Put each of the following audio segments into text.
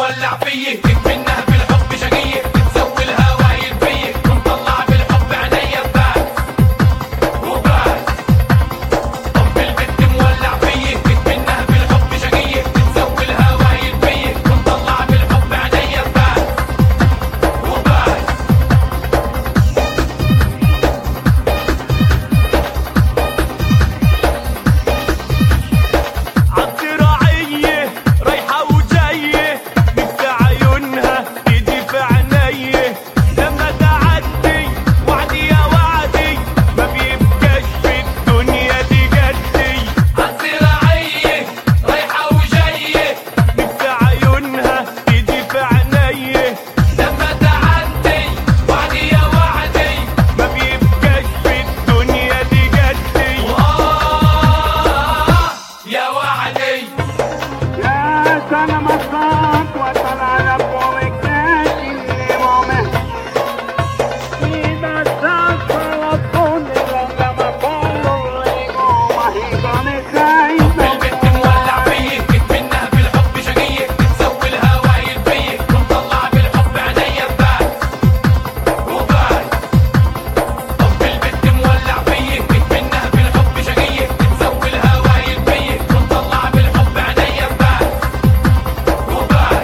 مولع فيه منها بالحب شقيه بتسوي الهوايل فيه مطلع بالحب عينيا ببال وبال طب البت مولع فيه منها بالحب شقيه بتسوي الهوايل فيه مطلع بالحب عينيا ببال وبال عالزراعية رايحة وجاية نفس عيونها ايدي في عينيه لما تعدي وعدي يا وعدي ما بيبقاش في الدنيا دي جدي عالزراعيه رايحه وجايه نفس عيونها ايدي في عينيه لما تعدي وعدي يا وعدي ما بيبقاش في الدنيا دي جدي آه يا وعدي يا سلام الصوت وطلع لفوق ناجي الإمامة إذا سافر وطول لما طول الإمامة هي كانت خايفة البت مولع فيه منها بالحب شقيه بتسوي الهوايل فيه مطلع بالحب عينيا ببال وبال طب البت مولع فيه منها بالحب شقيه بتسوي الهوايل فيه مطلع بالحب عينيا ببال وبال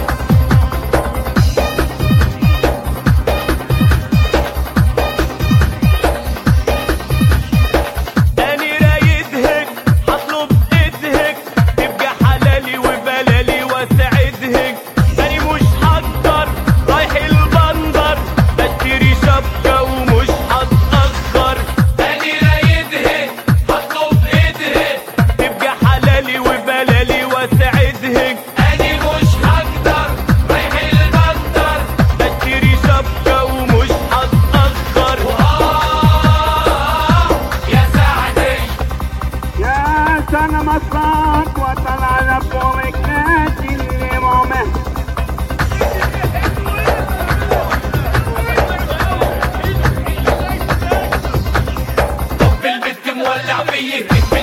أني رايدهك هطلب إيدهك تبقى حلالي وبلالي واسعدهك أني مش هقدر رايح البندر بشتري شبكة ومش هتأخر أني رايدهن هطلب إيدهن تبقى حلالي وبلالي واسعدهك أني مش هقدر رايح البندر بشتري شبكة ومش هتأخر آه يا سعدي يا سلام الصوت وطلع لفوق ناجي الإمامة طب البت مولع فيه